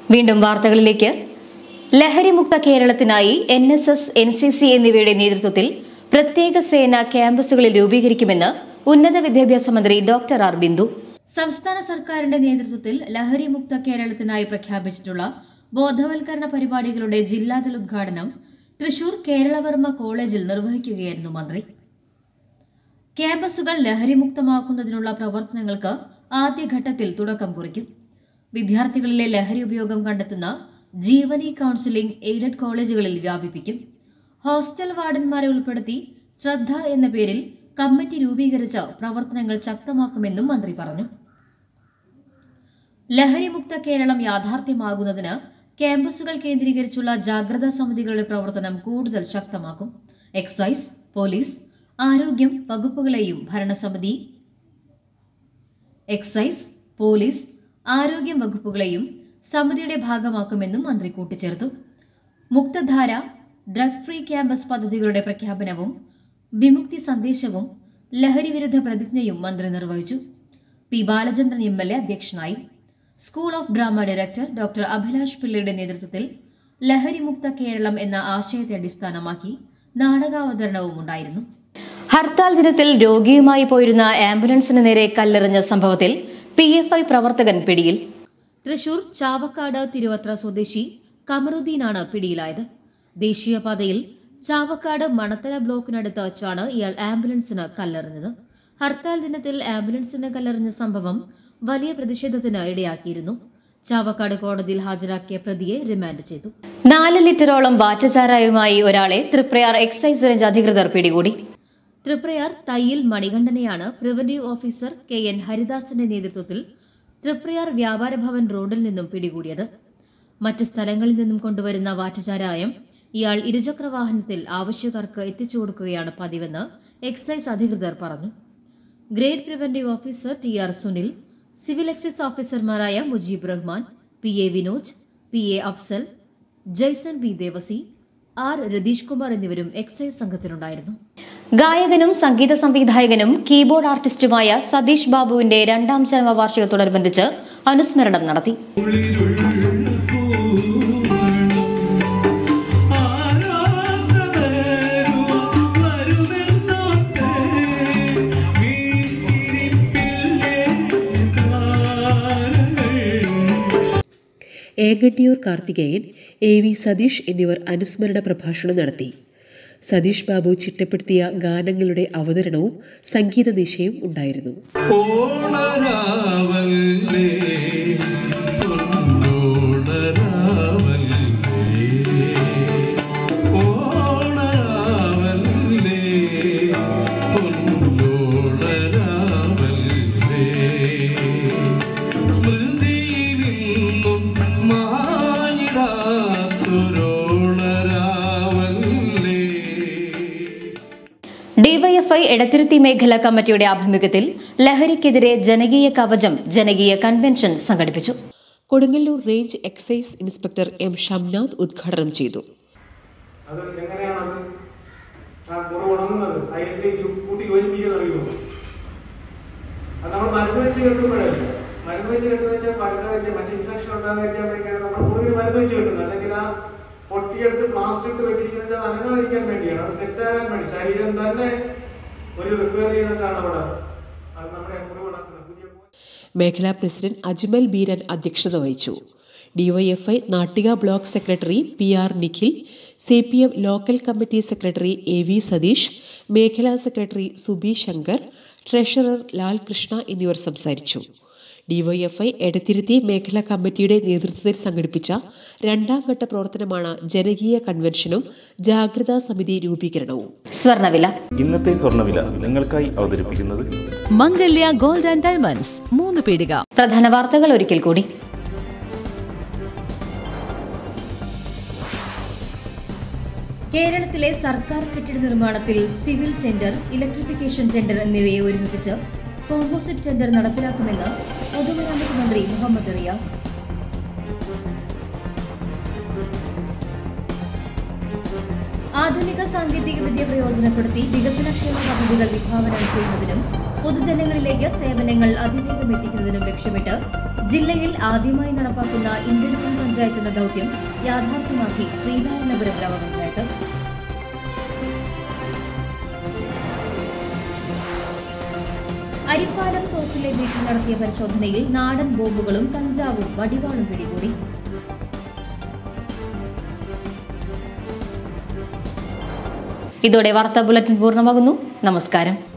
വീണ്ടും വാർത്തകളിലേക്ക് ലഹരിമുക്ത കേരളത്തിനായി N S S N C C എന്നിവയുടെ നേതൃത്വത്തിൽ പ്രത്യേക സേന ക്യാമ്പസുകളിൽ രൂപീകരിക്കുമെന്ന് ഉന്നത വിദ്യാഭ്യാസ മന്ത്രി ഡോക്ടർ ആർ ബിന്ദു സംസ്ഥാന സർക്കാരിന്റെ നേതൃത്വത്തിൽ ലഹരിമുക്ത കേരളത്തിനായി പ്രഖ്യാപിച്ചിട്ടുള്ള ബോധവൽക്കരണ പരിപാടികളുടെ ജില്ലാതല ഉദ്ഘാടനം തൃശൂർ കേരളവർമ്മ കോളേജിൽ നിർവഹിക്കുകയായിരുന്നു മന്ത്രി ക്യാമ്പസുകൾ ലഹരിമുക്തമാക്കുന്നതിനുള്ള പ്രവർത്തനങ്ങൾക്ക് ആദ്യഘട്ടത്തിൽ തുടക്കം കുറിക്കും വിദ്യാർത്ഥികളിലെ ലഹരി ഉപയോഗം കണ്ടെത്തുന്ന ജീവനി കൌൺസിലിംഗ് എയ്ഡഡ് കോളേജുകളിൽ വ്യാപിപ്പിക്കും ഹോസ്റ്റൽ വാർഡന്മാരെ ഉൾപ്പെടുത്തി ശ്രദ്ധ എന്ന പേരിൽ കമ്മിറ്റി രൂപീകരിച്ച് പ്രവർത്തനങ്ങൾ ശക്തമാക്കുമെന്നും മന്ത്രി പറഞ്ഞു ലഹരിമുക്ത കേരളം യാഥാർത്ഥ്യമാകുന്നതിന് ക്യാമ്പസുകൾ കേന്ദ്രീകരിച്ചുള്ള ജാഗ്രതാ സമിതികളുടെ പ്രവർത്തനം കൂടുതൽ ശക്തമാക്കും എക്സൈസ് പോലീസ് ആരോഗ്യം വകുപ്പുകളെയും ഭരണസമിതി എക്സൈസ് പോലീസ് ആരോഗ്യം വകുപ്പുകളെയും സമിതിയുടെ ഭാഗമാക്കുമെന്നും മന്ത്രി കൂട്ടിച്ചേർത്തു മുക്തധാര ഡ്രഗ് ഫ്രീ ക്യാമ്പസ് പദ്ധതികളുടെ പ്രഖ്യാപനവും വിമുക്തി സന്ദേശവും ലഹരി വിരുദ്ധ പ്രതിജ്ഞയും മന്ത്രി നിർവഹിച്ചു P Balachandran M L A അധ്യക്ഷനായി school of drama director doctor Abhilash പിള്ളയുടെ നേതൃത്വത്തിൽ ലഹരിമുക്ത കേരളം എന്ന ആശയത്തെ അടിസ്ഥാനമാക്കി നാടകാവതരണവും ഉണ്ടായിരുന്നു ഹർത്താൽ ദിനത്തിൽ രോഗിയുമായി പോയിരുന്ന ആംബുലൻസിന് നേരെ കല്ലെറിഞ്ഞ സംഭവത്തിൽ പി എഫ് ഐ പ്രവർത്തകൻ പിടിയിൽ തൃശൂർ ചാവക്കാട് തിരുവത്ര സ്വദേശി കമറുദ്ദീനാണ് പിടിയിലായത് ദേശീയപാതയിൽ ചാവക്കാട് മണത്തല ബ്ലോക്കിനടുത്ത് വച്ചാണ് ഇയാൾ ആംബുലൻസിന് കല്ലെറിഞ്ഞത് ഹർത്താൽ ദിനത്തിൽ ആംബുലൻസിന് കല്ലെറിഞ്ഞ സംഭവം വലിയ പ്രതിഷേധത്തിന് ഇടയാക്കിയിരുന്നു ചാവക്കാട് കോടതിയിൽ ഹാജരാക്കിയ പ്രതിയെ റിമാൻഡ് ചെയ്തു നാല് ലിറ്ററോളം വാറ്റുചാരായുമായി ഒരാളെ തൃപ്രയാർ എക്സൈസ് റേഞ്ച് അധികൃതർ പിടികൂടി തൃപ്രയാർ തയ്യിൽ മണികണ്ഠനെയാണ് പ്രിവന്റീവ് ഓഫീസർ കെ എൻ ഹരിദാസിന്റെ നേതൃത്വത്തിൽ തൃപ്രയാർ വ്യാപാര ഭവൻ റോഡിൽ നിന്നും പിടികൂടിയത് മറ്റ് സ്ഥലങ്ങളിൽ നിന്നും കൊണ്ടുവരുന്ന വാറ്റുചാരായം ഇയാൾ ഇരുചക്ര വാഹനത്തിൽ ആവശ്യക്കാർക്ക് എത്തിച്ചു കൊടുക്കുകയാണ് പതിവെന്ന് എക്സൈസ് അധികൃതർ പറഞ്ഞു grade preventive officer T R Sunil civil excise ഓഫീസർമാരായ Mujeeb Rahman P A Vinoj P A Afsal Jaison B Devasi R Ratheesh Kumar എന്നിവരും എക്സൈസ് സംഘത്തിലുണ്ടായിരുന്നു ഗായകനും സംഗീത സംവിധായകനും കീബോർഡ് ആർട്ടിസ്റ്റുമായ സതീഷ് ബാബുവിന്റെ രണ്ടാം ചരമവാർഷികത്തോടനുബന്ധിച്ച് അനുസ്മരണം നടത്തി ഏകട്ടിയൂർ കാർത്തികേയൻ എ വി സതീഷ് എന്നിവർ അനുസ്മരണ പ്രഭാഷണം നടത്തി സതീഷ് ബാബു ചിട്ടപ്പെടുത്തിയ ഗാനങ്ങളുടെ അവതരണവും സംഗീത നിശയും ഉണ്ടായിരുന്നു ഓണരാവല്ലേ പൊന്നോണരാവല്ലേ ഓണരാവല്ലേ പൊന്നോണരാവല്ലേ സ്മൃതിയിൽ നിന്നും മാഞ്ഞിടാത്തൊരോണരാവല്ലേ ഡിവൈഎഫ്ഐ എടത്തിരുത്തി മേഖല കമ്മിറ്റിയുടെ ആഭിമുഖ്യത്തിൽ ലഹരിക്കെതിരെ ജനകീയ കവചം ജനകീയ കൺവെൻഷൻ സംഘടിപ്പിച്ചു Kodungallur range excise inspector M Shamnath ഉദ്ഘാടനം ചെയ്തു അത് എങ്ങനെയാണത് ആ കുറവ് ഉണങ്ങുന്നത് അതിന്റെ കൂട്ടി യോജിപ്പിക്കുന്നത് അറിയുമോ അത് നമ്മൾ മരുന്ന് വെച്ച് കെട്ടുമ്പോഴല്ല മരുന്ന് വെച്ച് കെട്ടുന്ന വെച്ചാൽ പഴുക്കാതിരിക്കാൻ മറ്റ് ഇൻഫെക്ഷൻ ഉണ്ടാകാതിരിക്കാൻ വേണ്ടിയാണ് നമ്മൾ കൂടുതൽ മരുന്ന് വെച്ച് കെട്ടുന്നത് അല്ലെങ്കിൽ ആ പൊട്ടിയെടുത്ത് പ്ലാസ്റ്റിക് വെച്ചിരിക്കുന്നത് അത് അനങ്ങാതിരിക്കാൻ വേണ്ടിയാണ് അത് സെറ്റാകാൻ വേണ്ടി ശരീരം തന്നെ ഒരു റിപ്പയർ ചെയ്തിട്ടാണ് അവിടെ അത് നമ്മുടെ മുറിവ് ഉണക്കുന്നത് പുതിയ മേഖലാ പ്രസിഡന്റ് അജ്മൽ ബീരൻ അധ്യക്ഷത വഹിച്ചു DYFI Nattika block secretary P R Nikhil C P M local committee secretary A V Satheesh മേഖലാ സെക്രട്ടറി സുബി ശങ്കർ ട്രഷറർ ലാൽ കൃഷ്ണ എന്നിവർ സംസാരിച്ചു ഡിവൈഎഫ്ഐ എടത്തിരുത്തി മേഖലാ കമ്മിറ്റിയുടെ നേതൃത്വത്തിൽ സംഘടിപ്പിച്ച രണ്ടാം ഘട്ട പ്രവർത്തനമാണ് ജനകീയ കൺവെൻഷനും ജാഗ്രതാ സമിതി രൂപീകരണവും സ്വർണവില ഇന്നത്തെ സ്വർണ്ണവില നിങ്ങൾക്കായി അവതരിപ്പിക്കുന്നത് മംഗല്യ ഗോൾഡ് ആൻഡ് ഡയമണ്ട്സ് മൂന്ന് പീടിക പ്രധാന വാർത്തകൾ ഒരിക്കൽ കൂടി കേരളത്തിലെ സർക്കാർ കെട്ടിട നിർമ്മാണത്തിൽ സിവിൽ ടെൻഡർ ഇലക്ട്രിഫിക്കേഷൻ ടെൻഡർ എന്നിവയെ ഒരുമിപ്പിച്ച് കോമ്പോസിറ്റ് ടെൻഡർ നടപ്പിലാക്കുമെന്ന് പൊതുമരാമത്ത് മന്ത്രി മുഹമ്മദ് റിയാസ് ആധുനിക സാങ്കേതിക വിദ്യ പ്രയോജനപ്പെടുത്തി വികസനക്ഷേമ പദ്ധതികൾ വിഭാവനം ചെയ്യുന്നതിനും പൊതുജനങ്ങളിലേക്ക് സേവനങ്ങൾ അതിവേഗം എത്തിക്കുന്നതിനും ലക്ഷ്യമിട്ട് ജില്ലയിൽ ആദ്യമായി നടപ്പാക്കുന്ന ഇന്റലിജന്റ് പഞ്ചായത്ത് എന്ന ദൌത്യം യാഥാർത്ഥ്യമാക്കി ശ്രീനാരായണപുരം ഗ്രാമപഞ്ചായത്ത് അരിപ്പാലം തോപ്പിലെ വീട്ടിൽ നടത്തിയ പരിശോധനയിൽ നാടൻ ബോംബുകളും കഞ്ചാവും വടിവാളും പിടികൂടി ഇതോടെ വാർത്താ ബുള്ളറ്റിൻ പൂർണ്ണമാകുന്നു നമസ്കാരം